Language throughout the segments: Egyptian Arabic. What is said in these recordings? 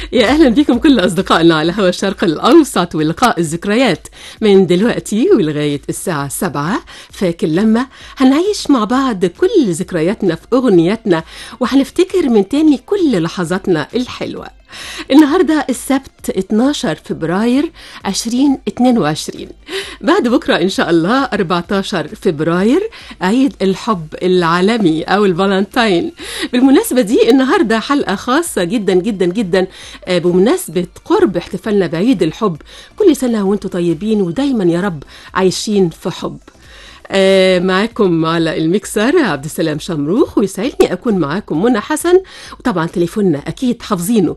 يا اهلا بكم كل اصدقائنا على هوا الشرق الاوسط ولقاء الذكريات من دلوقتي ولغايه الساعه سبعة فاكر لما هنعيش مع بعض كل ذكرياتنا في اغنياتنا وهنفتكر من تاني كل لحظاتنا الحلوه النهارده السبت 12 فبراير 2022 بعد بكره ان شاء الله 14 فبراير عيد الحب العالمي او الفالنتاين بالمناسبه دي النهارده حلقه خاصه جدا جدا جدا آه، بمناسبه قرب احتفالنا بعيد الحب كل سنه وانتم طيبين ودايما يا رب عايشين في حب آه، معاكم على الميكسر عبد السلام شمروخ ويسعدني اكون معاكم منى حسن وطبعا تليفوننا اكيد حافظينه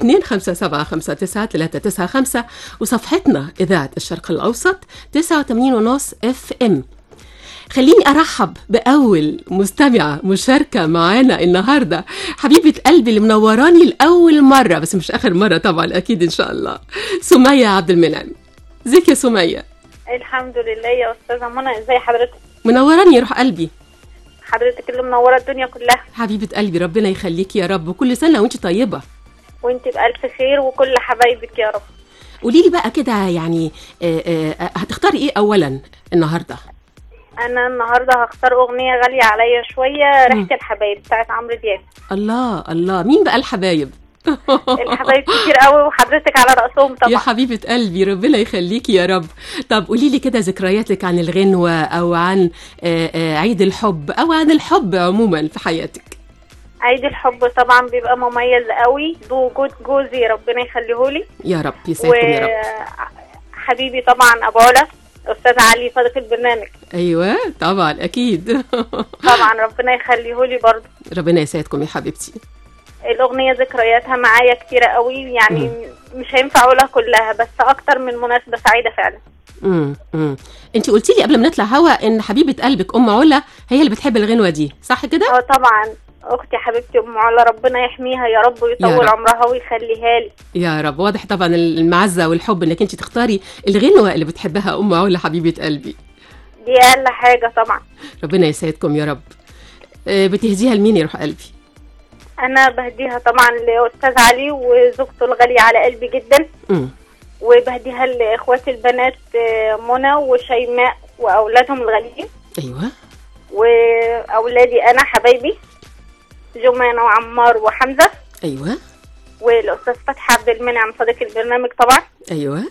25759 وصفحتنا اذاعه الشرق الاوسط 89 ونص اف ام خليني ارحب باول مستمعه مشاركه معانا النهارده حبيبه قلبي اللي منوراني لاول مره بس مش اخر مره طبعا اكيد ان شاء الله سميه عبد المنعم ازيك يا سميه الحمد لله يا استاذه منى ازي حضرتك منوراني يا روح قلبي حضرتك اللي منوره الدنيا كلها حبيبه قلبي ربنا يخليكي يا رب وكل سنه وانت طيبه وانت بالف خير وكل حبايبك يا رب قولي لي بقى كده يعني آه، آه، آه، هتختاري ايه اولا النهارده انا النهارده هختار اغنيه غاليه عليا شويه مم. ريحه الحبايب بتاعت عمرو دياب الله الله مين بقى الحبايب الحبايب كتير قوي وحضرتك على راسهم يا طبعا حبيبة قلبي ربنا يخليكي يا رب طب قولي لي كده ذكرياتك عن الغنوة أو عن آه، آه، عيد الحب أو عن الحب عموما في حياتك عيد الحب طبعا بيبقى مميز قوي بوجود جوزي ربنا يخليهولي يا رب يسعدكم يا رب وحبيبي طبعا ابو علا استاذ علي صديق البرنامج أيوة طبعا أكيد طبعا ربنا يخليهولي برضه ربنا يسعدكم يا حبيبتي الأغنية ذكرياتها معايا كتيرة قوي يعني مش هينفع أقولها كلها بس أكتر من مناسبة سعيدة فعلا امم امم انت قلتي لي قبل ما نطلع هوا ان حبيبه قلبك ام علا هي اللي بتحب الغنوه دي صح كده اه طبعا أختي حبيبتي أم علا ربنا يحميها يا رب يا ويطول رب. عمرها ويخليها لي يا رب واضح طبعا المعزه والحب انك انت تختاري الغنوه اللي بتحبها ام علا حبيبه قلبي دي أقل حاجة طبعا ربنا يسعدكم يا رب آه، بتهديها لمين يا روح قلبي أنا بهديها طبعا لأستاذ علي وزوجته الغالية على قلبي جدا امم وبهديها لإخواتي البنات آه، منى وشيماء وأولادهم الغاليين ايوه وأولادي أنا حبايبي جمانة وعمار وحمزة ايوه والأستاذ فتحي عبد المنعم صديق البرنامج طبعا ايوه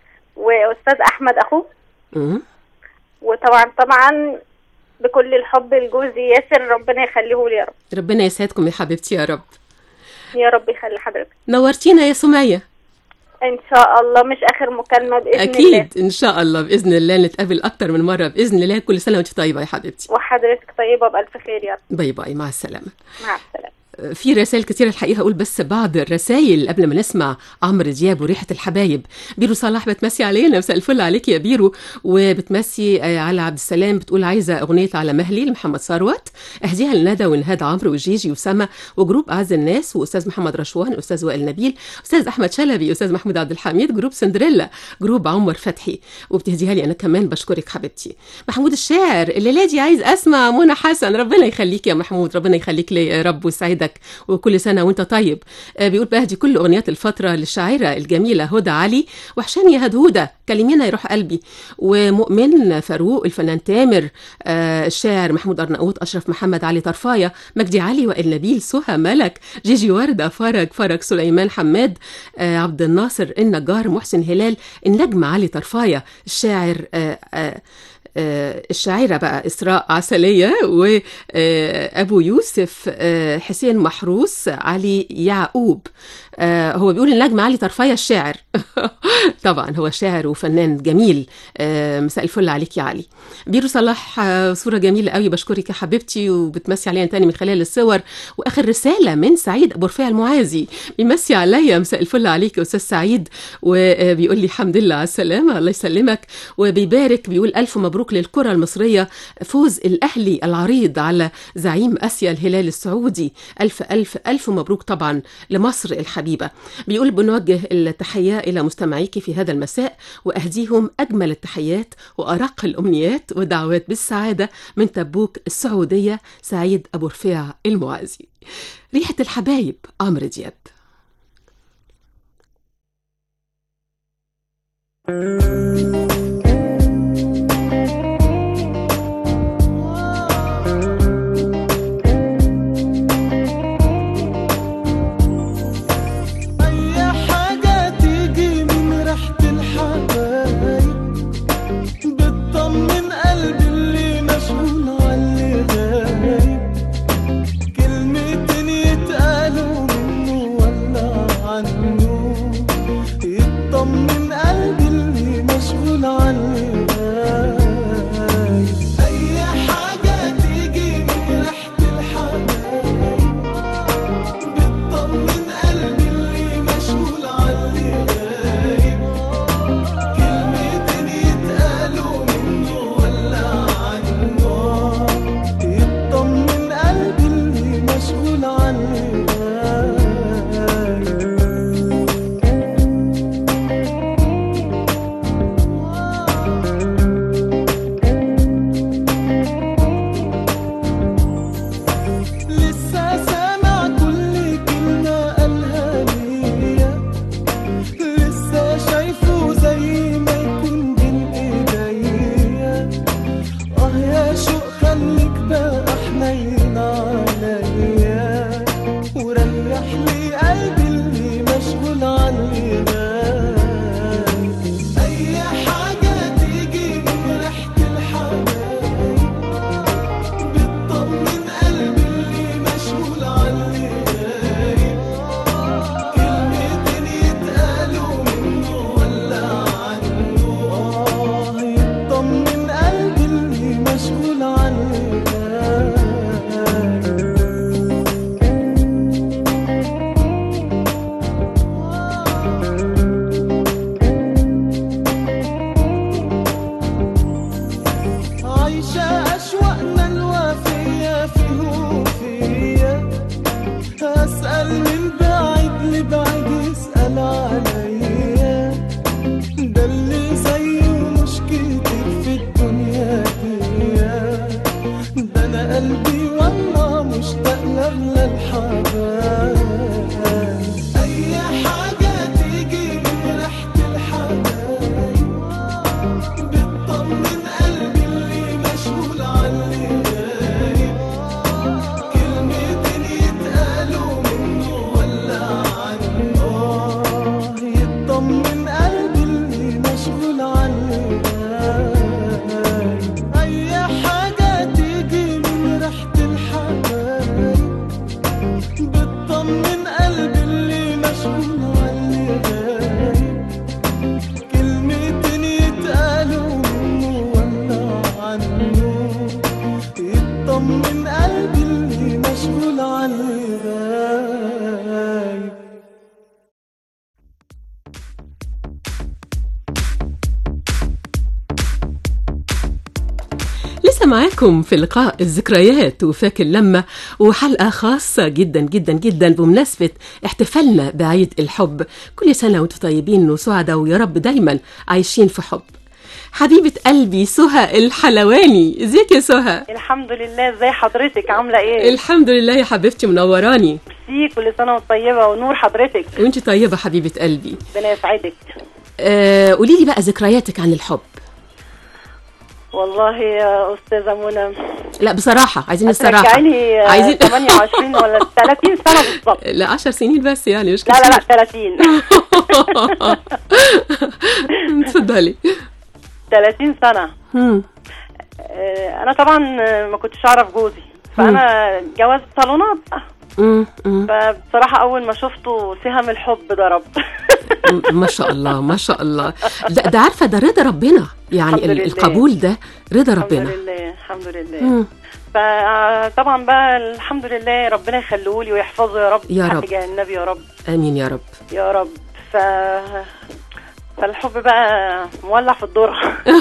واستاذ احمد اخوه امم وطبعا طبعا بكل الحب لجوزي ياسر ربنا يخليه لي يا رب ربنا يسعدكم يا حبيبتي يا رب يا رب يخلي حضرتك نورتينا يا سميه ان شاء الله مش اخر مكالمه باذن الله اكيد ان شاء الله باذن الله نتقابل اكتر من مره باذن الله كل سنه وانت طيبه يا حبيبتي وحضرتك طيبه بالف خير يا رب باي باي مع السلامه مع السلامه في رسائل كتير الحقيقه اقول بس بعض الرسائل قبل ما نسمع عمرو دياب وريحه الحبايب بيرو صلاح بتمسي علينا مساء الفل عليك يا بيرو وبتمسي آه، على عبد السلام بتقول عايزه اغنيه على مهلي لمحمد ثروت اهديها لندى ونهاد عمرو وجيجي وسما وجروب اعز الناس واستاذ محمد رشوان استاذ وائل نبيل استاذ احمد شلبي استاذ محمود عبد الحميد جروب سندريلا جروب عمر فتحي وبتهديها لي انا كمان بشكرك حبيبتي محمود الشاعر الليله دي عايز اسمع منى حسن ربنا يخليك يا محمود ربنا يخليك لي يا رب ويسعدك وكل سنه وانت طيب آه، بيقول بهدي كل اغنيات الفتره للشاعره الجميله هدى علي وحشان يا هدهوده كلمينا يروح قلبي ومؤمن فاروق الفنان تامر آه، الشاعر محمود ارناؤوط اشرف محمد علي طرفايه مجدي علي وائل نبيل سهى ملك جيجي ورده فرج فرج سليمان حماد آه، عبد الناصر النجار محسن هلال النجم علي طرفايه الشاعر آه، آه، آه، الشاعرة بقى إسراء عسلية وأبو يوسف آه، حسين محروس علي يعقوب آه، هو بيقول النجم علي طرفاية الشاعر طبعا هو شاعر وفنان جميل آه، مساء الفل عليك يا علي بيرو صلاح آه، صورة جميلة قوي بشكرك يا حبيبتي وبتمسي علينا تاني من خلال الصور وآخر رسالة من سعيد أبو رفيع المعازي بيمسي عليا مساء الفل عليك يا أستاذ سعيد وبيقول لي الحمد لله على السلامة الله يسلمك وبيبارك بيقول ألف مبروك للكرة المصرية فوز الأهلي العريض على زعيم آسيا الهلال السعودي ألف ألف ألف مبروك طبعا لمصر الحبيبة بيقول بنوجه التحية إلى مستمعيك في هذا المساء وأهديهم أجمل التحيات وأرق الأمنيات ودعوات بالسعادة من تبوك السعودية سعيد أبو رفيع المعازي ريحة الحبايب عمرو دياب أي حاجة تيجي من ريحة الحبايب بتطمن قلبي اللي مشغول عاللي غايب كلمتين يتقالوا منه ولا عنه يطمن قلبي اللي مشغول عاللي غايب أي حاجة تيجي من ريحة الحبايب بتطمن قلبي اللي مشغول عاللي غايب كلمتين يتقالوا منه ولا عنه يطمن قلبي اللي مشغول عاللي غايب لسه سامع كل كلمة قالها ليا لسه شايفه زي ما يكون بين ايديا اه يا شوق خليك بقى حنين عليا وريح لي قلبي اللي مشغول عني غايب اي حاجة تيجي من ريحة الحبايب بتطمن قلبي اللي مشغول عني غايب كلمتين يتقالوا منه ولا عنه آه يطمن قلبي اللي مشغول عني غايب عايشة أشواقنا الوافية فيه وفيا أسأل من بعيد لبعيد يسأل عليا ده اللي زيه مش كتير في الدنيا دي ده أنا قلبي والله مشتاق لأغلى الحبايب أي حاجة تيجي من ريحة الحبايب بتطمن قلبي اللي مشغول عني غايب كلمتين يتقالوا منه ولا عنه آه يطمن قلبي اللي مشغول عني غايب أي حاجة تيجي من ريحة الحبايب بتطمن قلبي اللي مشغول عني غايب كلمتين يتقالوا منه ولا عنه يطمن قلبي اللي مشغول عني غايب لسه معاكم في لقاء الذكريات وفاكر لما وحلقة خاصة جدا جدا جدا بمناسبة احتفالنا بعيد الحب كل سنة وانتم طيبين وسعداء ويا رب دايما عايشين في حب حبيبة قلبي سهى الحلواني ازيك يا سهى الحمد لله ازي حضرتك عامله ايه الحمد لله يا حبيبتي منوراني ميرسي كل سنه وانت طيبه ونور حضرتك وانت طيبة حبيبة قلبي ربنا يسعدك آه قولي لي بقى ذكرياتك عن الحب والله يا استاذه منى لا بصراحة عايزين الصراحة ترجعيني عايزين 28 ولا 30 سنه بالظبط لا 10 سنين بس يعني مش لا لا لا كتير. 30 اتفضلي 30 سنه مم. آه، انا طبعا ما كنتش اعرف جوزي فانا جواز صالونات بقى. مم. مم. فبصراحه اول ما شفته سهم الحب ضرب ما شاء الله ما شاء الله ده, ده عارفه ده رضا ربنا يعني الحمد ال- لله. القبول ده رضا الحمد ربنا لله الحمد لله مم. فطبعا بقى الحمد لله ربنا يخليه لي ويحفظه يا رب يا حق رب. جاه النبي يا رب امين يا رب يا رب ف فالحب بقى مولع في الذره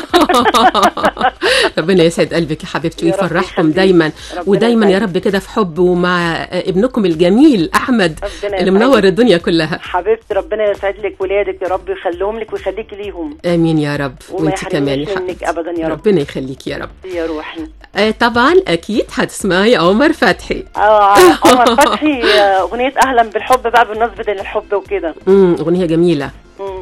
ربنا يسعد قلبك يا حبيبتي يا رب ويفرحكم يخليك. دايما ربنا ودايما يا يسعدك. رب كده في حب ومع ابنكم الجميل احمد ربنا اللي منور يسعدك. الدنيا كلها حبيبتي ربنا يسعد لك ولادك يا رب يخليهم لك ويخليك ليهم امين يا رب وما وانت كمان يا يحرمنيش منك حبيبتي ابدا يا رب ربنا يخليك يا رب يا روحي آه طبعا اكيد هتسمعي عمر فتحي اه عمر فتحي آه، اغنيه اهلا بالحب بقى بمناسبه الحب وكده امم اغنيه جميله مم.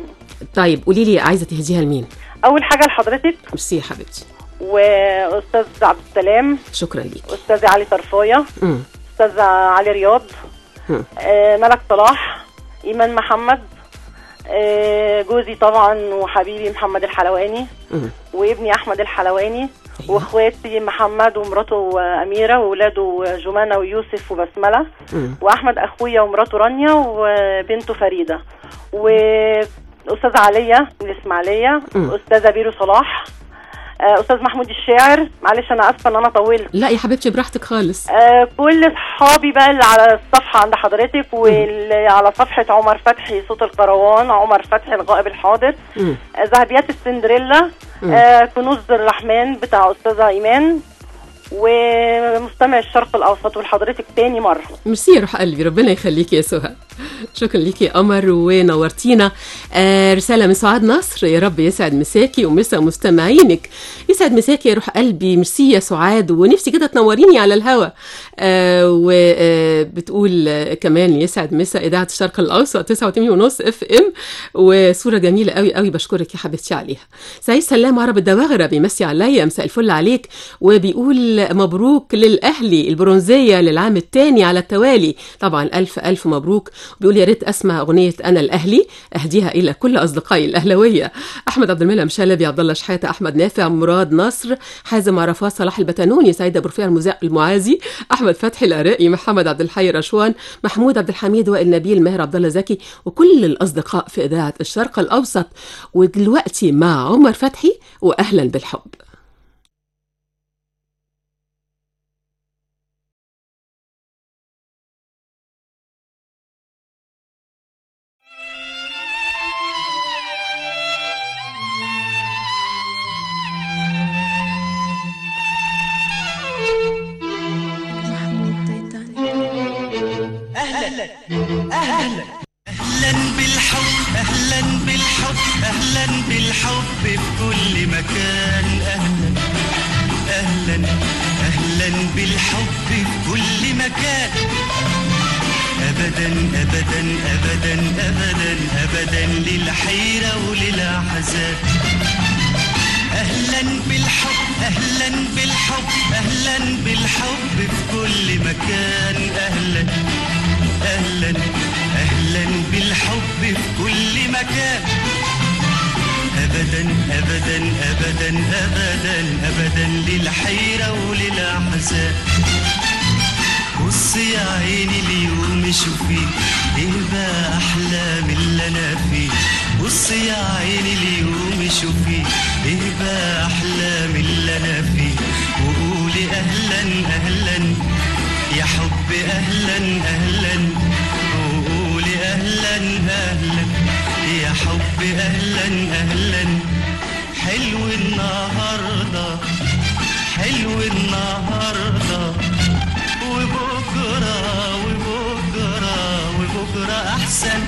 طيب قولي لي عايزه تهديها لمين اول حاجه لحضرتك ميرسي يا حبيبتي واستاذ عبد السلام شكرا ليك استاذ علي طرفايه مم. استاذ علي رياض مم. آه، ملك صلاح ايمان محمد آه، جوزي طبعا وحبيبي محمد الحلواني مم. وابني احمد الحلواني أيوة. واخواتي محمد ومراته اميره واولاده جمانه ويوسف وبسمله مم. واحمد اخويا ومراته رانيا وبنته فريده واستاذ عليا من الاسماعيليه مم. استاذه بيرو صلاح آه، استاذ محمود الشاعر معلش انا اسفه ان انا طولت لا يا حبيبتي براحتك خالص آه، كل اصحابي بقى اللي على الصفحه عند حضرتك واللي على صفحه عمر فتحي صوت الكروان عمر فتحي الغائب الحاضر مم. آه، ذهبيات السندريلا مم. آه، كنوز الرحمن بتاع استاذه ايمان ومستمع الشرق الاوسط ولحضرتك تاني مره ميرسي يا روح قلبي ربنا يخليكي يا سهى شكرا ليكي يا قمر ونورتينا آه رسالة من سعاد نصر يا رب يسعد مساكي ومسا مستمعينك يسعد مساكي يا روح قلبي ميرسي يا سعاد ونفسي كده تنوريني على الهوا آه وبتقول آه كمان يسعد مسا إذاعة الشرق الأوسط 89 ونص اف ام وصورة جميلة قوي قوي بشكرك يا حبيبتي عليها سعيد سلام عرب الدواغرة بيمسي عليا مساء الفل عليك وبيقول مبروك للأهلي البرونزية للعام الثاني على التوالي طبعا ألف ألف مبروك بيقول يا ريت أسمع أغنية أنا الأهلي أهديها إلى كل أصدقائي الأهلوية أحمد عبد المنعم شلبي عبد الله شحاتة أحمد نافع مراد نصر حازم عرفات صلاح البتنوني سيد أبو رفيع المذيع المعازي أحمد فتحي العراقي محمد عبد الحي رشوان محمود عبد الحميد وائل نبيل ماهر عبد الله زكي وكل الأصدقاء في إذاعة الشرق الأوسط ودلوقتي مع عمر فتحي وأهلا بالحب اهلا بالحب اهلا بالحب اهلا بالحب في كل مكان اهلا اهلا اهلا بالحب في كل مكان ابدا ابدا ابدا ابدا ابدا للحيره وللاحزان اهلا بالحب اهلا بالحب اهلا بالحب في كل مكان اهلا اهلا اهلا بالحب في كل مكان ابدا ابدا ابدا ابدا ابدا للحيره وللاحزان بص يا عيني اليوم شوفي ايه بقى احلى من اللي انا فيه بص يا عيني اليوم شوفي ايه بقى احلى من اللي انا فيه وقولي اهلا اهلا يا حب اهلا اهلا وقولي اهلا اهلا يا حب اهلا اهلا حلو النهارده حلو النهارده وبكره وبكره وبكره احسن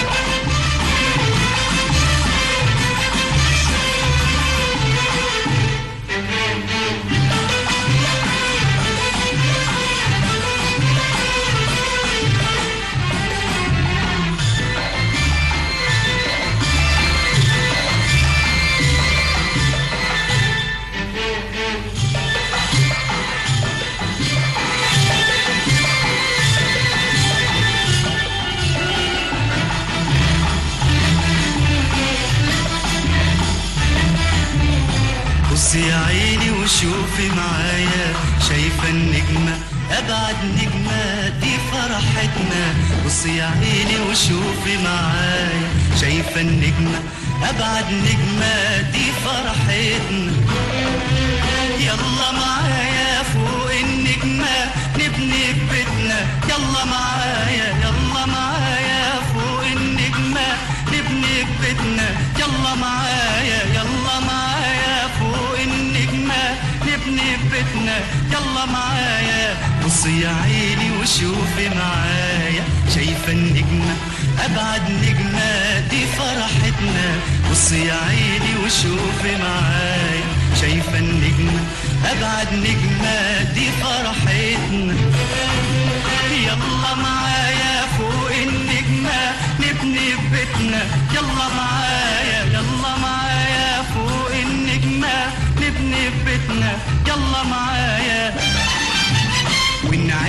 بصي يا عيني وشوفي معايا شايفة النجمة أبعد نجمة دي فرحتنا بصي يا عيني وشوفي معايا شايفة النجمة أبعد نجمة دي فرحتنا يلا معايا فوق النجمة نبني بيتنا يلا معايا يلا معايا فوق النجمة نبني بيتنا يلا معايا يلا معايا فوق النجمة نبني بيتنا يلا معايا بصي يا عيني وشوفي معايا شايفة النجمة أبعد نجمة دي فرحتنا بصي يا عيني وشوفي معايا شايفة النجمة أبعد نجمة دي فرحتنا يلا معايا فوق النجمة نبني بيتنا يلا معايا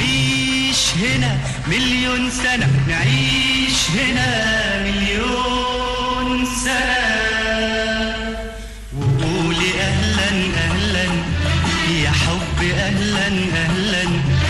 نعيش هنا مليون سنة نعيش هنا مليون سنة وقولي أهلا أهلا يا حب أهلا أهلا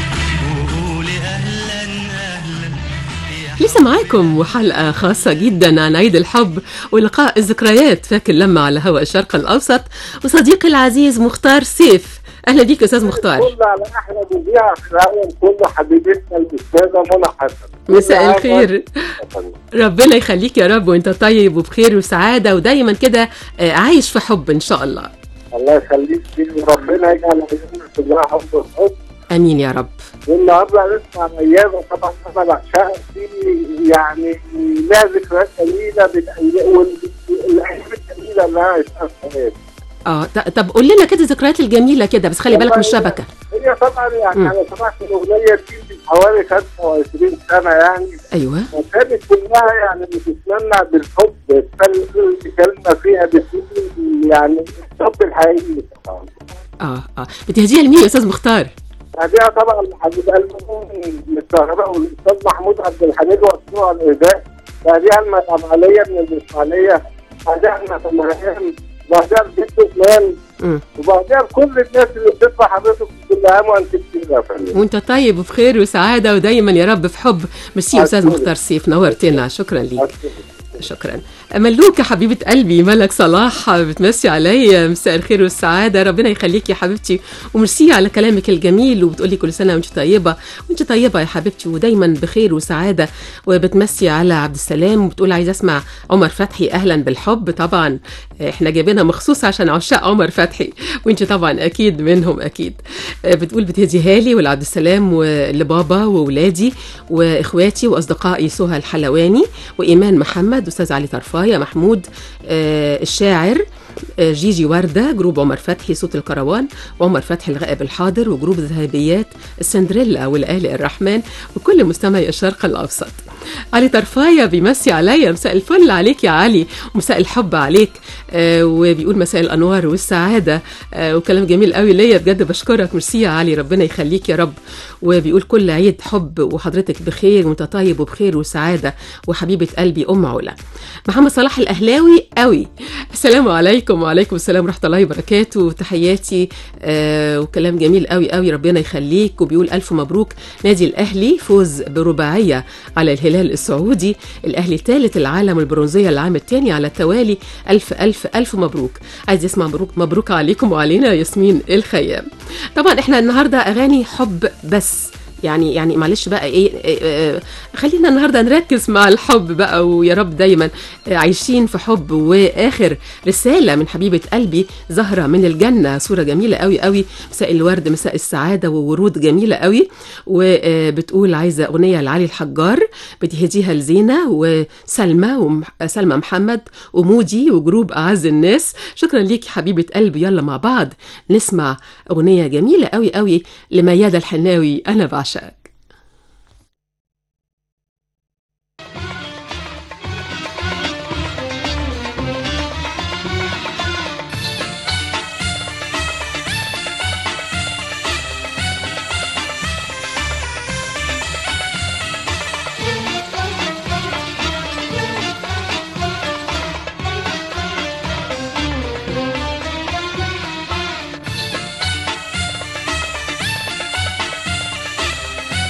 وقولي أهلا أهلا يا لسه معاكم وحلقة خاصة جدا عن عيد الحب ولقاء الذكريات فاكر لما على هواء الشرق الأوسط وصديقي العزيز مختار سيف أهلا بيك أستاذ مختار كل على احلى مذيعه في العالم كله حبيبتنا الاستاذه منى حسن مساء كل عام الخير وأنت ربنا يخليك يا رب وانت طيب وبخير وسعادة ودايما كده آه، عايش في حب إن شاء الله الله يخليك فيه وربنا يجعل ايامنا كلها حب وحب أمين يا رب والنهارده هنسمع ايام طبعا انا بعشقها في يعني لها ذكريات جميله بالأي- والايام الجميله اللي انا عشتها في حياتي اه ط- طب قول لنا كده الذكريات الجميلة كده بس خلي بالك من الشبكة هي طبعا يعني مم. انا سمعت الاغنيه دي من حوالي 25 سنه يعني أيوه وكانت كلها يعني بتتمنى بالحب كل كلمة فيها بتقول يعني الحب الحقيقي طبعا اه اه بتهديها لمين يا أستاذ مختار؟ بعدها طبعا حبيب قلبي من الكهرباء والاستاذ محمود عبد الحميد واسمه الاهداء بعدها المتعملية من الاسماعيلية بعدها المتعملية بعدها البيت فلان مم. وبعدها كل الناس اللي بتسمع حضرتك كل عام وانت بخير يا فندم وانت طيب وبخير وسعادة ودايما يا رب في حب ميرسي يا أستاذ أشكرك. مختار سيف نورتنا شكرا ليك أشكرك. شكرا ملوكة حبيبة قلبي ملك صلاح بتمسي عليا مساء الخير والسعادة ربنا يخليك يا حبيبتي وميرسي على كلامك الجميل وبتقولي كل سنة وانت طيبة وانت طيبة يا حبيبتي ودايما بخير وسعادة وبتمسي على عبد السلام وبتقول عايزة اسمع عمر فتحي اهلا بالحب طبعا احنا جايبينها مخصوص عشان عشاق عمر فتحي وانت طبعا اكيد منهم اكيد بتقول بتهديها لي ولعبد السلام ولبابا وولادي واخواتي واصدقائي سهى الحلواني وايمان محمد استاذ علي طرفايه محمود آه، الشاعر آه، جيجي وردة جروب عمر فتحي صوت الكروان وعمر فتحي الغائب الحاضر وجروب ذهبيات السندريلا والآلئ الرحمن وكل مستمعي الشرق الأوسط علي طرفاية بيمسي عليا مساء الفل عليك يا علي ومساء الحب عليك آه وبيقول مساء الأنوار والسعادة آه وكلام جميل قوي ليا بجد بشكرك ميرسي يا علي ربنا يخليك يا رب وبيقول كل عيد حب وحضرتك بخير وانت طيب وبخير وسعادة وحبيبة قلبي أم علا محمد صلاح الأهلاوي قوي السلام عليكم وعليكم السلام ورحمة الله وبركاته تحياتي آه وكلام جميل قوي قوي ربنا يخليك وبيقول ألف مبروك نادي الأهلي فوز برباعية على الهلال السعودي الأهلي ثالث العالم البرونزية العام الثاني على التوالي ألف ألف ألف مبروك عايز يسمع مبروك مبروك عليكم وعلينا ياسمين الخيام طبعا احنا النهارده أغاني حب بس يعني يعني معلش بقى ايه, إيه, إيه خلينا النهارده نركز مع الحب بقى ويا رب دايما عايشين في حب واخر رساله من حبيبه قلبي زهره من الجنه صوره جميله قوي قوي مساء الورد مساء السعاده وورود جميله قوي وبتقول عايزه اغنيه لعلي الحجار بتهديها لزينه وسلمى وسلمى محمد ومودي وجروب اعز الناس شكرا ليك حبيبه قلبي يلا مع بعض نسمع اغنيه جميله قوي قوي لميادة الحناوي انا بعشقك Thank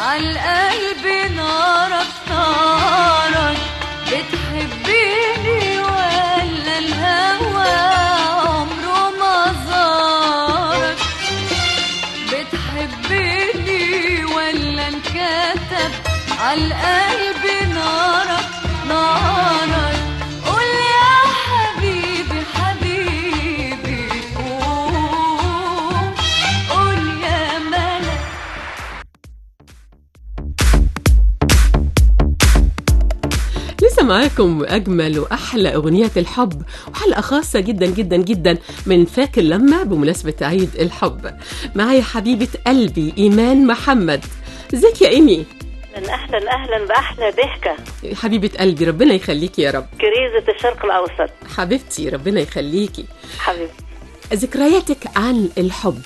عالقلب نارك نارك بتحبيني ولا الهوى عمره ما زارك بتحبيني ولا انكتب عالقلب نارك نارك قول يا حبيبي حبيبي قول قول يا ملك لسه معاكم أجمل وأحلى أغنية الحب وحلقة خاصة جدا جدا جدا من فاكر لما بمناسبة عيد الحب معايا حبيبة قلبي إيمان محمد ازيك يا إيمي اهلا اهلا اهلا باحلى ضحكه حبيبة قلبي ربنا يخليكي يا رب كريزه الشرق الاوسط حبيبتي ربنا يخليكي حبيبي ذكرياتك عن الحب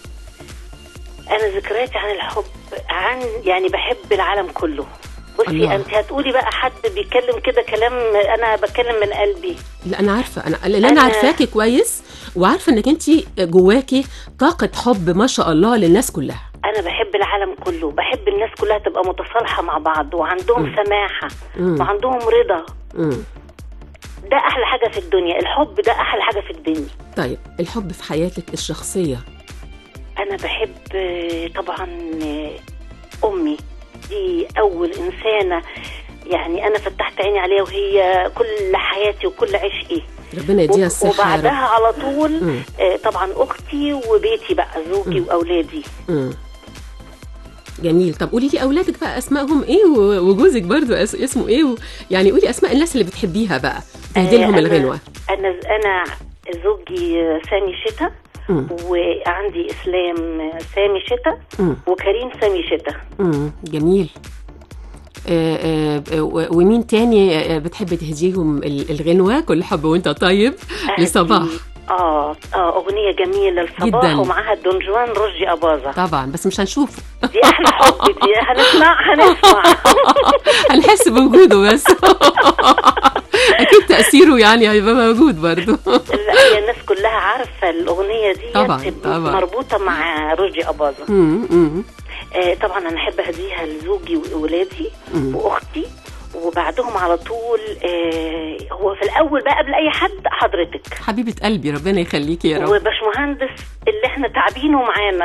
انا ذكرياتي عن الحب عن يعني بحب العالم كله بصي الله. انت هتقولي بقى حد بيتكلم كده كلام انا بتكلم من قلبي لا انا عارفه انا لان انا أنا- عارفاكي كويس وعارفه انك انت جواكي طاقه حب ما شاء الله للناس كلها انا بحب العالم كله بحب الناس كلها تبقى متصالحه مع بعض وعندهم مم. سماحه مم. وعندهم رضا مم. ده احلى حاجه في الدنيا الحب ده احلى حاجه في الدنيا طيب الحب في حياتك الشخصيه انا بحب آه، طبعا آه، امي دي اول انسانه يعني انا فتحت عيني عليها وهي كل حياتي وكل عشقي ربنا يديها وب- الصحه يا وبعدها رب على طول مم. آه، طبعا اختي وبيتي بقى زوجي مم. واولادي مم. جميل طب قولي لي اولادك bez اسمائهم ايه و- وجوزك برضو أس- اسمه ايه و... يعني قولي اسماء الناس اللي بتحبيها بقى تهدي لهم آه، أنا- الغنوه انا انا زوجي آه، سامي شتا مم. وعندي اسلام آه، سامي شتا مم. وكريم سامي شتا مم. جميل آه، آه، آه، و- ومين تاني آه، بتحبي تهديهم ال- الغنوة كل حب وانت طيب لصباح اه اه اغنيه جميله لصباح جداً. ومعاها الدون جوان رشدي اباظه طبعا بس مش هنشوفه دي احلى حب دي هنسمع هنسمع هنحس بوجوده بس اكيد تاثيره يعني هيبقى موجود برضو لا هي الناس كلها عارفه الاغنيه دي طبعاً، بتبقى طبعاً. مربوطه مع رشدي اباظه مم، مم، آه طبعا انا احب اهديها لزوجي واولادي مم. واختي وبعدهم على طول آه هو في الاول بقى قبل اي حد حضرتك حبيبه قلبي ربنا يخليكي يا رب وباشمهندس اللي احنا تعبينه معانا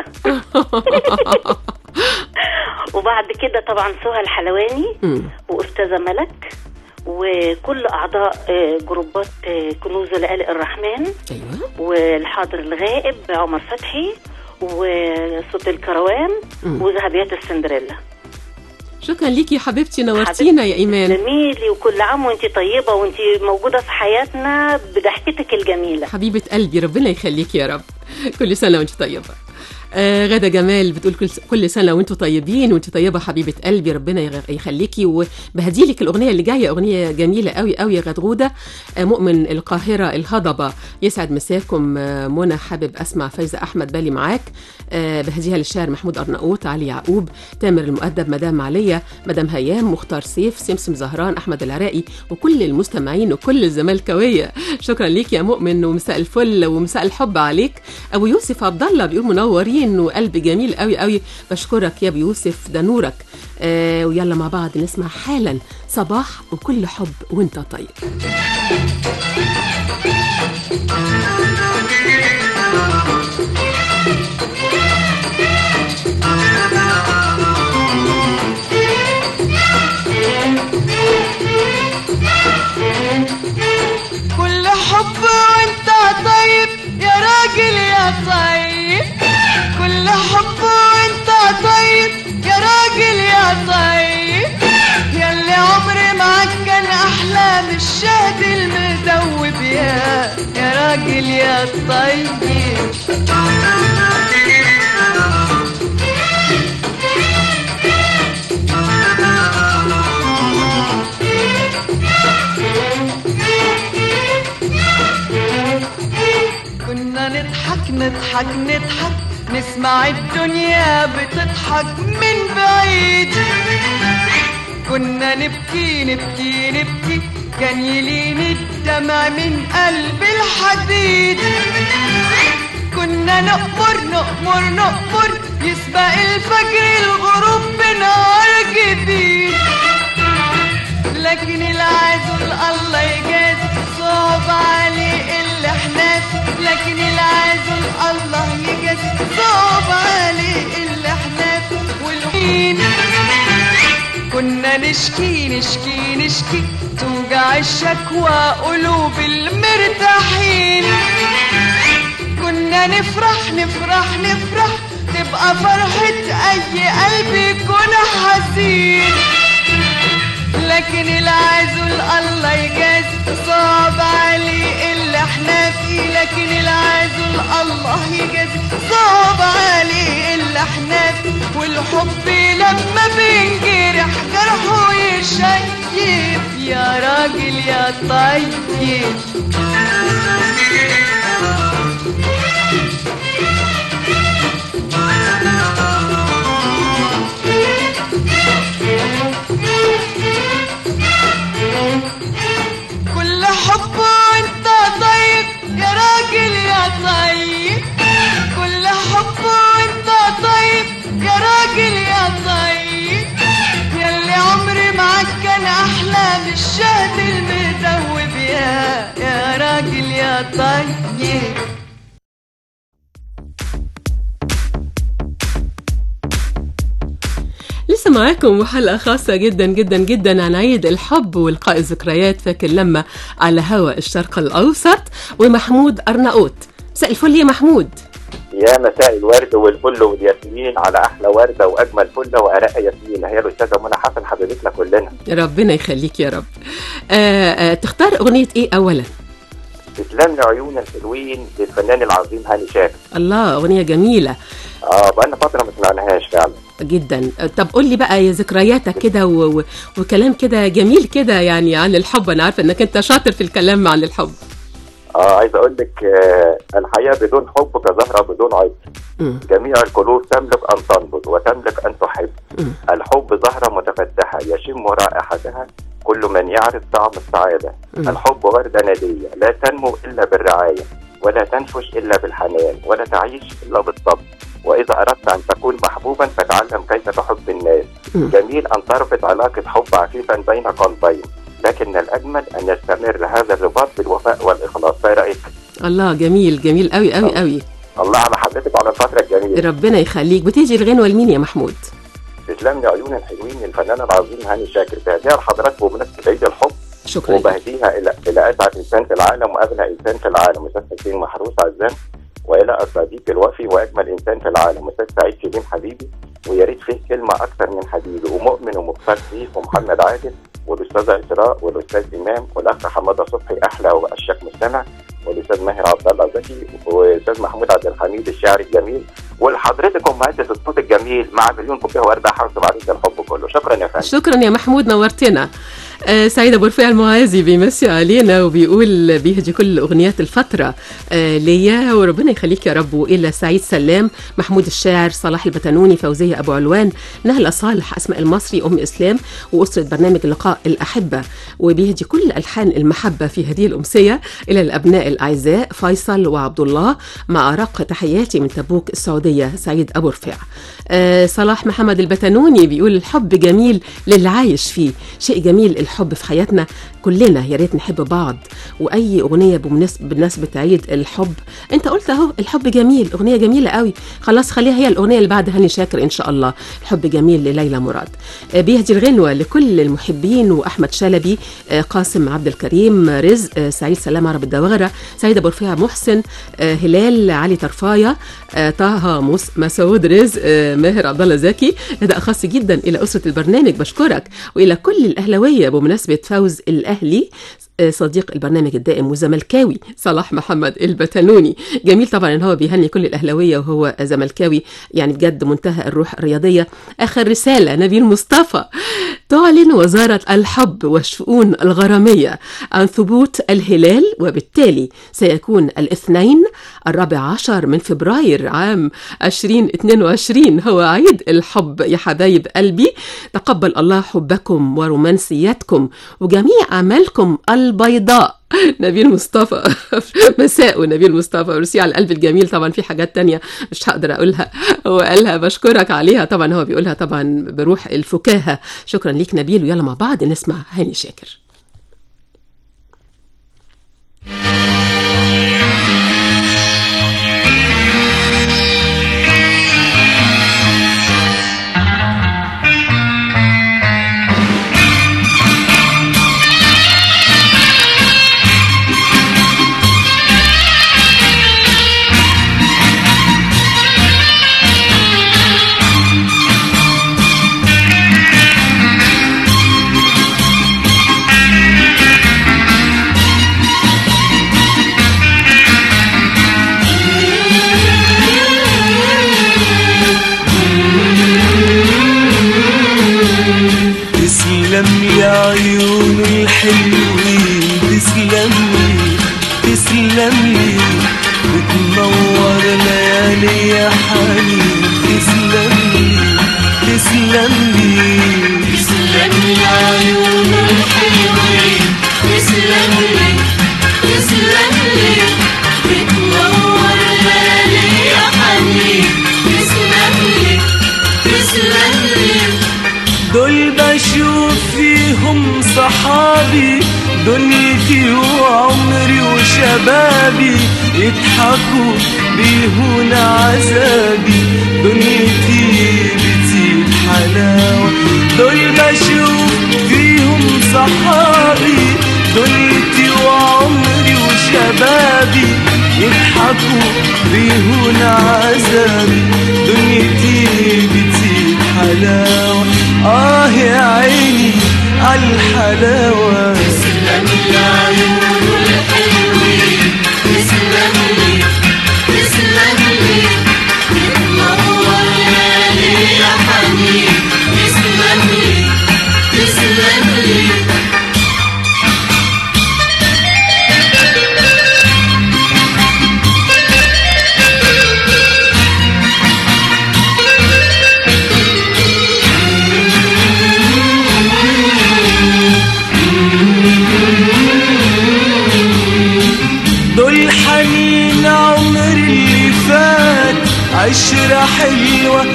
وبعد كده طبعا سهى الحلواني مم. واستاذه ملك وكل اعضاء آه، جروبات آه، كنوز لآلئ الرحمن ايوه والحاضر الغائب عمر فتحي وصوت الكروان مم. وذهبيات السندريلا شكرا ليكي يا حبيبتي نورتينا يا ايمان جميلي وكل عام وانت طيبه وانت موجوده في حياتنا بضحكتك الجميله حبيبة قلبي ربنا يخليكي يا رب كل سنة وانت طيبة آه غدا جمال بتقول كل, كل سنة وانتوا طيبين وانت طيبة حبيبة قلبي ربنا يغ- يخليكي وبهديلك الأغنية اللي جاية أغنية جميلة قوي قوي يا غدغودة آه مؤمن القاهرة الهضبة يسعد مساكم آه منى حابب أسمع فايزة أحمد بالي معاك آه بهديها للشاعر محمود أرناؤوط علي يعقوب تامر المؤدب مدام عليا مدام هيام مختار سيف سمسم زهران أحمد العراقي وكل المستمعين وكل الزملكاوية شكرا ليك يا مؤمن ومساء الفل ومساء الحب عليك ابو يوسف عبد الله بيقول منورين وقلب جميل قوي قوي بشكرك يا ابو يوسف ده نورك آه ويلا مع بعض نسمع حالا صباح وكل حب وانت طيب كل حب وانت طيب يا راجل يا طيب كل حب وانت طيب يا راجل يا طيب ياللي عمري معاك كان احلى من الشهد المذوب يا يا راجل يا طيب كنا نضحك نضحك نضحك نسمع الدنيا بتضحك من بعيد كنا نبكي نبكي نبكي كان يلين الدمع من قلب الحديد كنا نأمر نأمر نأمر يسبق الفجر الغروب نهار جديد لكن العزل الله يجازي صعب عليه اللي احنا فيه. لكن العزل الله يجازي صعب عليه اللي احنا فيه. والحين كنا نشكي نشكي نشكي توجع الشكوى قلوب المرتاحين كنا نفرح نفرح نفرح تبقى فرحة أي قلب يكون حزين لكن العزل الله يجازي صعب عليه اللي احنا فيه لكن العزل الله يجازي صعب عليه اللي احنا فيه والحب لما بينجرح جرحه يشيب يا راجل يا طيب كل حب وانت طيب يا راجل يا طيب كل حب وانت طيب يا راجل يا طيب ياللي عمري معاك كان احلى من الشهد المدوب يا يا راجل يا طيب لسه معاكم وحلقة خاصة جدا جدا جدا عن عيد الحب والقاء الذكريات فاكر لما على هوا الشرق الأوسط ومحمود أرناؤوط مساء الفل يا محمود يا مساء الورد والفل والياسمين على احلى ورده واجمل فله وارق ياسمين هي الاستاذه منى حسن حبيبتنا كلنا ربنا يخليك يا رب آه آه تختار أغنية إيه أولا تسلم لي عيون الحلوين للفنان العظيم هاني شاكر الله أغنية جميلة اه بقالنا فتره ما سمعناهاش فعلا جدا طب قول لي بقى يا ذكرياتك كده و... و... وكلام كده جميل كده يعني عن الحب أنا عارفة إنك أنت شاطر في الكلام عن الحب اه عايز اقول لك آه الحياه بدون حب كزهره بدون عطر مم. جميع القلوب تملك ان تنبض وتملك ان تحب مم. الحب زهره متفتحه يشم رائحتها كل من يعرف طعم السعاده مم. الحب ورده ناديه لا تنمو الا بالرعايه ولا تنفش الا بالحنان ولا تعيش الا بالصبر واذا اردت ان تكون محبوبا فتعلم كيف تحب الناس مم. جميل ان تربط علاقه حب عفيفا بين قلبين لكن الاجمل ان يستمر هذا الرباط بالوفاء والاخلاص فايه رايك الله جميل جميل قوي قوي قوي الله على حضرتك وعلى الفتره الجميله ربنا يخليك بتيجي الغنوة لمين يا محمود تسلم لي عيون الحلوين الفنان العظيم هاني شاكر بهديها لحضرتك بمناسبه عيد الحب شكرا وبهديها الى الى اسعد انسان في العالم واغنى انسان في العالم استاذ حسين محروس عزام والى الصديق الوفي واجمل انسان في العالم استاذ سعيد شيرين حبيبي ويا ريت فيه كلمه اكثر من حبيبي ومؤمن ومختار فيه ومحمد عادل والاستاذه اسراء والاستاذ امام والاخ حماده صبحي احلى واشيك مستمع والاستاذ ماهر عبد الله زكي والاستاذ محمود عبد الحميد الشاعر الجميل ولحضرتك مهندس الصوت الجميل مع مليون كوبيه ورده حافظ عليك الحب كله شكرا يا فندم شكرا يا محمود نورتنا آه سعيد ابو رفيع المعازي بيمسي علينا وبيقول بيهدي كل اغنيات الفتره آه ليا وربنا يخليك يا رب والى سعيد سلام محمود الشاعر صلاح البتنوني فوزيه ابو علوان نهله صالح اسماء المصري ام اسلام واسره برنامج لقاء الاحبه وبيهدي كل الحان المحبه في هذه الامسيه الى الابناء الاعزاء فيصل وعبد الله مع ارق تحياتي من تبوك السعوديه سعيد ابو رفيع آه صلاح محمد البتنوني بيقول الحب جميل للي عايش فيه شيء جميل الحب في حياتنا كلنا يا ريت نحب بعض واي اغنيه بمناسبه بمناسبه عيد الحب انت قلت اهو الحب جميل اغنيه جميله قوي خلاص خليها هي الاغنيه اللي بعد هاني شاكر ان شاء الله الحب جميل لليلى مراد آه بيهدي الغنوه لكل المحبين واحمد شلبي آه قاسم عبد الكريم رزق آه سعيد سلام عرب الدواغره سعيد ابو رفيع محسن آه هلال علي طرفايه آه طه مس- مسعود رزق آه ماهر عبد الله زكي نداء خاص جدا الى اسره البرنامج بشكرك والى كل الاهلاويه بمناسبه فوز الاهلي آه، صديق البرنامج الدائم وزملكاوي صلاح محمد البتنوني جميل طبعا ان هو بيهني كل الاهلاويه وهو زملكاوي يعني بجد منتهى الروح الرياضيه اخر رساله نبيل مصطفى تعلن وزاره الحب والشؤون الغراميه عن ثبوت الهلال وبالتالي سيكون الاثنين الرابع عشر من فبراير عام 2022 هو عيد الحب يا حبايب قلبي تقبل الله حبكم ورومانسيتكم وجميع أعمالكم البيضاء نبيل مصطفى مساء نبيل مصطفى ميرسي على القلب الجميل طبعا في حاجات تانية مش هقدر اقولها هو قالها بشكرك عليها طبعا هو بيقولها طبعا بروح الفكاهة شكرا ليك نبيل ويلا مع بعض نسمع هاني شاكر تسلم يا عيون الحلوين تسلم لي تسلم لي بتنور ليالي يا حنين تسلم لي تسلم لي تسلم يا عيون الحلوين تسلم لي تسلم لي بتنور ليالي يا حنين تسلم لي تسلم لي دول بشوف فيهم صحابي دنيتي وعمري وشبابي يضحكوا بيهون عذابي دنيتي بتزيد حلاوة دول بشوف فيهم صحابي دنيتي وعمري وشبابي يضحكوا بيهون عذابي دنيتي بتزيد حلاوة آه يا عيني عالحلاوة تسلم يا عيون الحلوين تسلم لي تسلم لي بتنور ليالي يا حنين تسلم لي تسلم لي دول حنين عمر اللي فات عشرة حلوة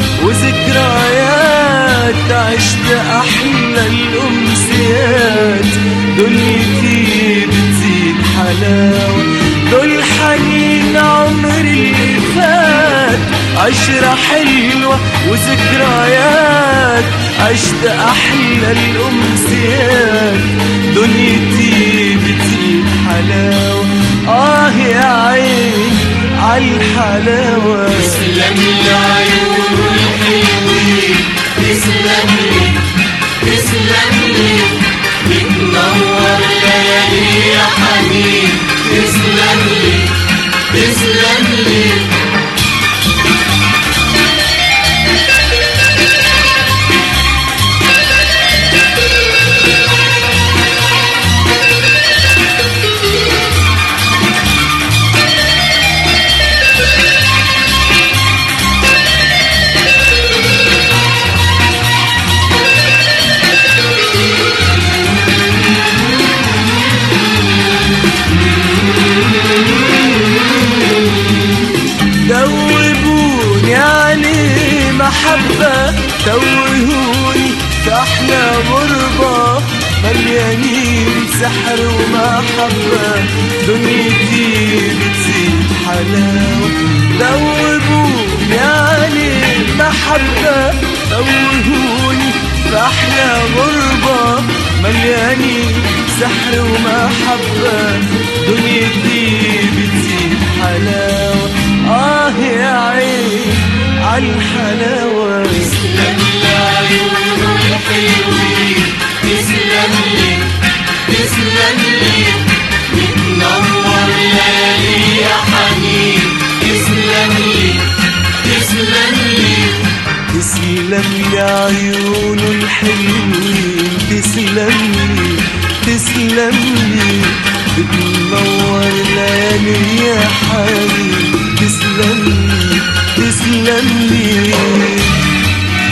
وذكريات عشت أحلى الأمسيات دنيتي بتزيد حلاوة دول حنين عمر اللي فات عشرة حلوة وذكريات عشت أحلى الأمسيات دنيتي بتزيد حلاوة آه يا عين عالحلاوة تسلم يا عيون الحلوين تسلم لي تسلم لي بتنور ليالي يا حنين تسلم لي تسلم لي دوبوني عليه محبة توهوني في أحلى غربة مليانين سحر ومحبة دنيتي بتزيد حلاوة دوبوني عليه محبة توهوني في أحلى غربة مليانين سحر ومحبة دنيتي بتزيد حلاوة آه يا عين عالحلاوة تسلم يا عيون الحلوين تسلم لي تسلم لي بتنور ليالي يا حنين تسلم لي تسلم لي تسلم يا عيون الحلوين تسلم لي تسلم لي بتنور ليالي يا حبيبي تسلم لي تسلم لي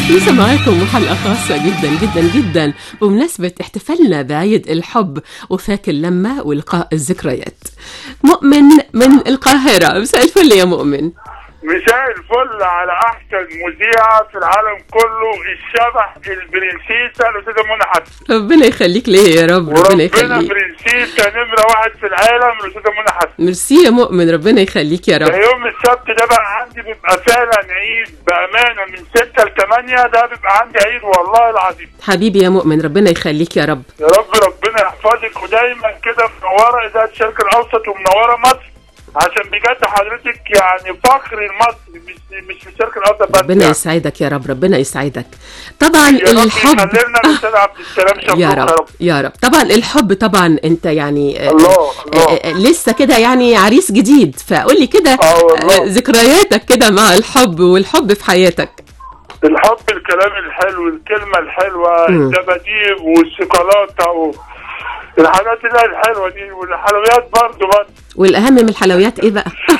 لسه معاكم حلقة خاصة جدا جدا جدا بمناسبة احتفالنا بعيد الحب وفاك اللمة ولقاء الذكريات مؤمن من القاهرة مساء الفل يا مؤمن مساء الفل على احسن مذيعه في العالم كله الشبح البرنسيسه الاستاذه منى حسن ربنا يخليك ليه يا رب ربنا وربنا يخليك برنسيسه نمره واحد في العالم الاستاذه منى حسن ميرسي يا مؤمن ربنا يخليك يا ده رب يوم السبت ده بقى عندي بيبقى فعلا عيد بامانه من 6 ل 8 ده بيبقى عندي عيد والله العظيم حبيبي يا مؤمن ربنا يخليك يا رب يا رب ربنا يحفظك ودايما كده منوره اذاعه الشرق الاوسط ومنوره مصر عشان بجد حضرتك يعني فخر لمصر مش مش في الشرق الاوسط بس ربنا يعني. يسعدك يا رب ربنا يسعدك طبعا يا رب الحب يخلينا الاستاذ عبد السلام شمروخ يا رب يا رب طبعا الحب طبعا انت يعني آه، الله آه، آه، لسه كده يعني عريس جديد فقول لي كده آه، ذكرياتك كده مع الحب والحب في حياتك الحب الكلام الحلو الكلمة الحلوة مم. الدباديب والشوكولاتة و... الحاجات اللي هي الحلوة دي والحلويات برضو برضو والاهم من الحلويات ايه بقى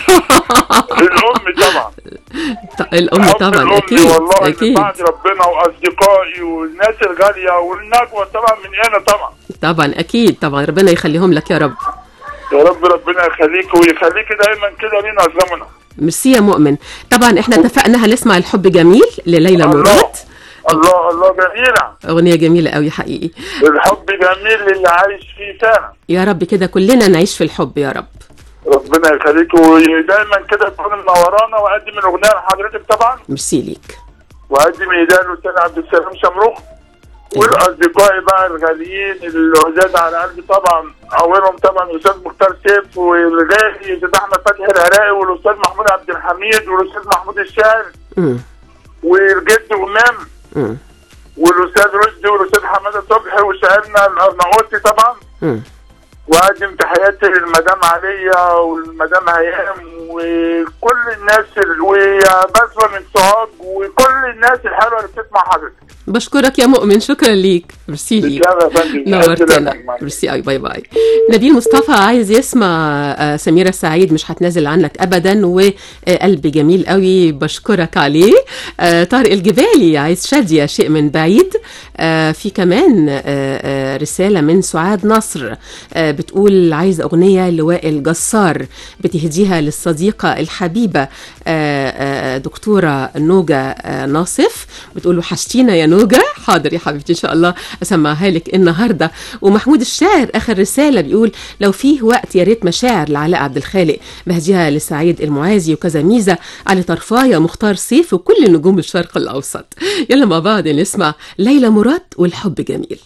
الأم طبعا ط- الام حب طبعا الأم اكيد والله من اكيد بعد ربنا وأصدقائي والناس الغالية والنجوى طبعا من هنا طبعا طبعا اكيد طبعا ربنا يخليهم لك يا رب يا رب ربنا يخليك ويخليك دايما كده لينا أزمنا ميرسي يا مؤمن طبعا احنا اتفقنا هنسمع الحب جميل لليلى مراد الله الله جميلة اغنيه جميله قوي حقيقي الحب جميل للي عايش فيه فعلا يا رب كده كلنا نعيش في الحب يا رب ربنا يخليك ودايما كده تكون منورانا وأقدم الأغنية لحضرتك طبعا ميرسي ليك وأقدم إيديا الأستاذ عبد السلام شمروخ والأصدقاء بقى الغاليين العزاز على قلبي طبعا أولهم طبعا الأستاذ مختار سيف والغالي الأستاذ أحمد فتحي العراقي والأستاذ محمود عبد الحميد والأستاذ محمود الشاعر مم. والجد أمام مم. والأستاذ رشدي والأستاذ حمادة صبحي وشاعرنا الأرناؤوطي طبعا مم. وأقدم تحياتي للمدام عليا والمدام هيام وكل الناس ال- ويا بسمة من سوهاج وكل الناس الحلوة اللي بتسمع حضرتك بشكرك يا مؤمن شكرا ليك ميرسي ليك بالله يا فندم. نورتنا ألف سلامة. ميرسي قوي باي باي نبيل مصطفى عايز يسمع آه، سميرة سعيد مش هتنازل عنك ابدا وقلبي جميل قوي بشكرك عليه آه، طارق الجبالي عايز شادية شيء من بعيد آه، في كمان آه، آه، رسالة من سعاد نصر آه، بتقول عايز أغنية لوائل جسار بتهديها للصديقة الحبيبة آه، آه، دكتورة نوجة آه، ناصف بتقول وحشتينا يا نوجة حاضر يا حبيبتي إن شاء الله أسمعها لك النهاردة ومحمود الشاعر آخر رسالة بيقول لو فيه وقت يا ريت مشاعر لعلاء عبد الخالق بهديها لسعيد المعازي وكذا ميزة علي طرفاية مختار سيف وكل نجوم الشرق الأوسط يلا مع بعض نسمع ليلى مراد والحب جميل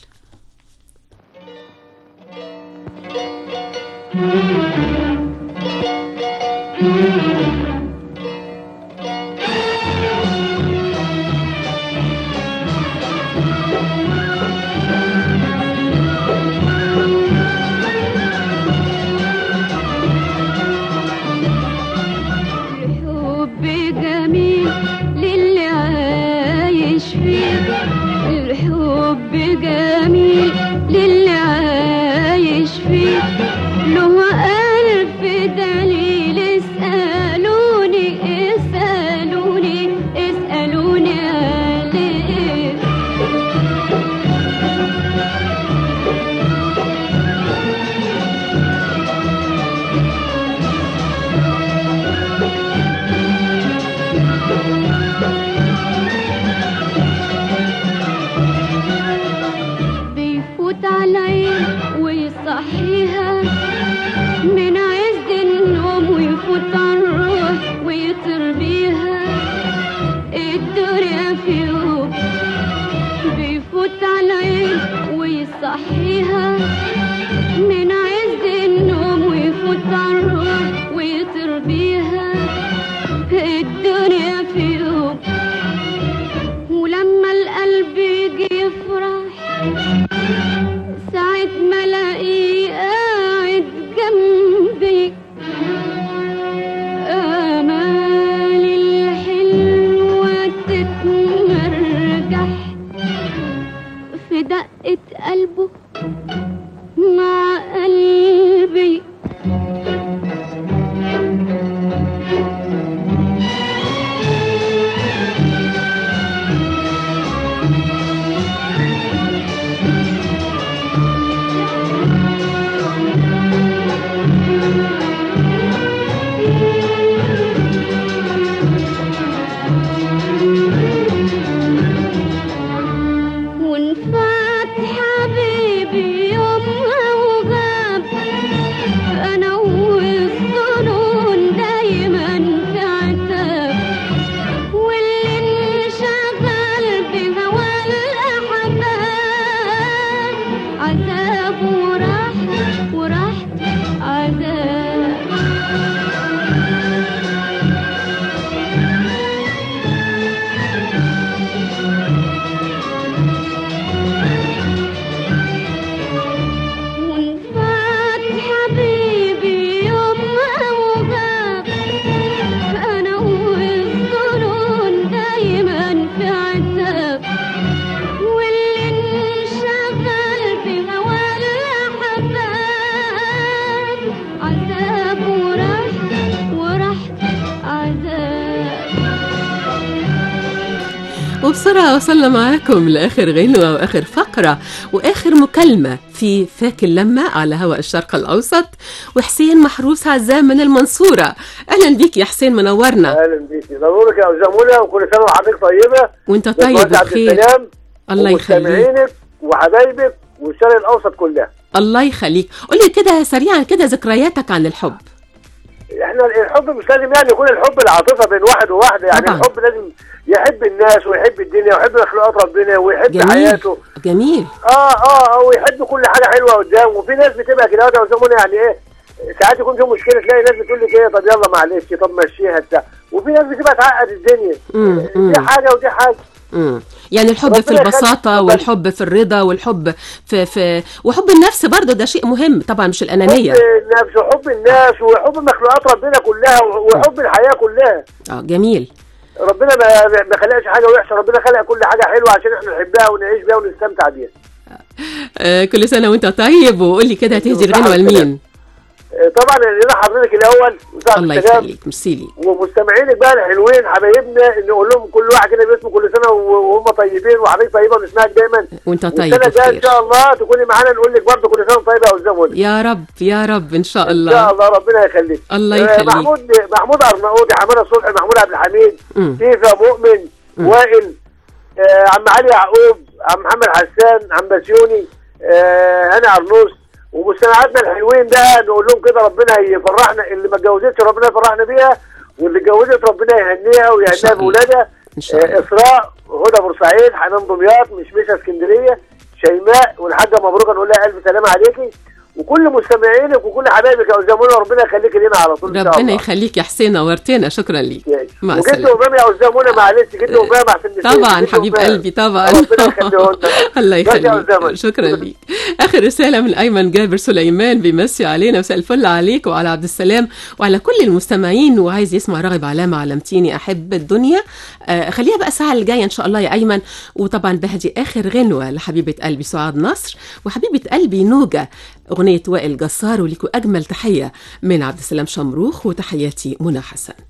الحب جميل للي عايش فيه الحب جميل للي عايش فيه له ألف دليل اسألوني اسألوني اسألوني عليه بيفوت على العين ويصحيها من عز النوم ويفوت على الروح ويطير بيها الدنيا في يوم بيفوت على العين ويصحيها من عز النوم ويفوت على الروح ويطير بيها الدنيا في يوم ولما القلب يجي يفرح ساعة ما الاقيه قاعد جنبي امالي الحلوة تتمرجح في دقة قلبه مع قلبي بسرعة وصلنا معاكم لآخر غنوة وآخر فقرة وآخر مكالمة في فاك اللمة على هواء الشرق الأوسط وحسين محروس عزام من المنصورة أهلا بيك يا حسين منورنا اهلا بيكي ضرورك يا زمولة وكل سنه وحضرتك طيبه وانت طيب وإخواتي عبد وبخير السلام الله يخليك ومستمعينك وحبايبك والشرق الاوسط كلها الله يخليك قولي كده سريعا كده ذكرياتك عن الحب احنا الحب مش لازم يعني يكون الحب العاطفه بين واحد وواحده يعني طبعاً. الحب لازم يحب الناس ويحب الدنيا ويحب مخلوقات ربنا ويحب جميل حياته جميل اه اه اه ويحب كل حاجه حلوه قدامه وفي ناس بتبقى كده يا زمونه يعني ايه ساعات يكون في مشكله تلاقي ناس بتقول لك ايه طب يلا معلش طب مشيها بتاع وفي ناس بتبقى تعقد الدنيا مم، مم. دي حاجه ودي حاجه مم. يعني الحب في ربنا يخليك. البساطة والحب في الرضا والحب في في وحب النفس برضه ده شيء مهم طبعا مش الأنانية حب النفس وحب الناس وحب مخلوقات ربنا كلها وحب الحياه كلها اه جميل ربنا ما ما خلقش حاجه وحشه ربنا خلق كل حاجه حلوه عشان احنا نحبها ونعيش بيها ونستمتع بيها آه كل سنة وانت طيب وقول لي كده هتهدي الغنوة لمين آه، طبعا لنا حضرتك الاول وسعد الله السلام يخليك ميرسي لي ومستمعينك بقى الحلوين حبايبنا نقول لهم كل واحد كده باسمه كل سنه و- وهم طيبين وحضرتك طيبه ونسمعك دايما وانت طيب والسنه الجايه ان وبخير شاء الله تكوني معانا نقول لك برضه كل سنه وأنت طيبه يا استاذ منى يا رب يا رب ان شاء ان شاء الله الله ربنا يخليك الله آه، يخليك. محمود محمود ارناؤوطي حماده صبحي محمود عبد الحميد مم. فيفا مؤمن وائل آه عم علي يعقوب عم محمد حسان عم بسيوني آه هاني عرنوس ومستمعاتنا الحلوين بقى نقول لهم كده ربنا يفرحنا اللي ما اتجوزتش ربنا يفرحنا بيها واللي اتجوزت ربنا يهنيها ويهنيها باولادها ان شاء الله آه اسراء هدى بورسعيد حنان دمياط مشمشه اسكندريه شيماء والحاجه مبروكه نقول لها الف سلامه عليكي وكل مستمعينك وكل حبايبك يا استاذ منى ربنا يخليك لينا على طول ان شاء ربنا الله يخليك يا حسين نورتنا شكرا ليك مع وجد السلامة امام يا استاذ منى معلش جد امام عشان نسيت. طبعا جد حبيب أمام. قلبي طبعا ربنا يخليهولنا. الله ماشي يا يخليك أستاذ. شكرا ليك اخر رساله من ايمن جابر سليمان بيمسي علينا مساء الفل عليك وعلى عبد السلام وعلى كل المستمعين وعايز يسمع راغب علامه علمتيني احب الدنيا آه خليها بقى الساعه الجايه ان شاء الله يا ايمن وطبعا بهدي اخر غنوه لحبيبه قلبي سعاد نصر وحبيبه قلبي نوجه اغنيه وائل جسار وليكوا اجمل تحيه من عبد السلام شمروخ وتحياتي منى حسن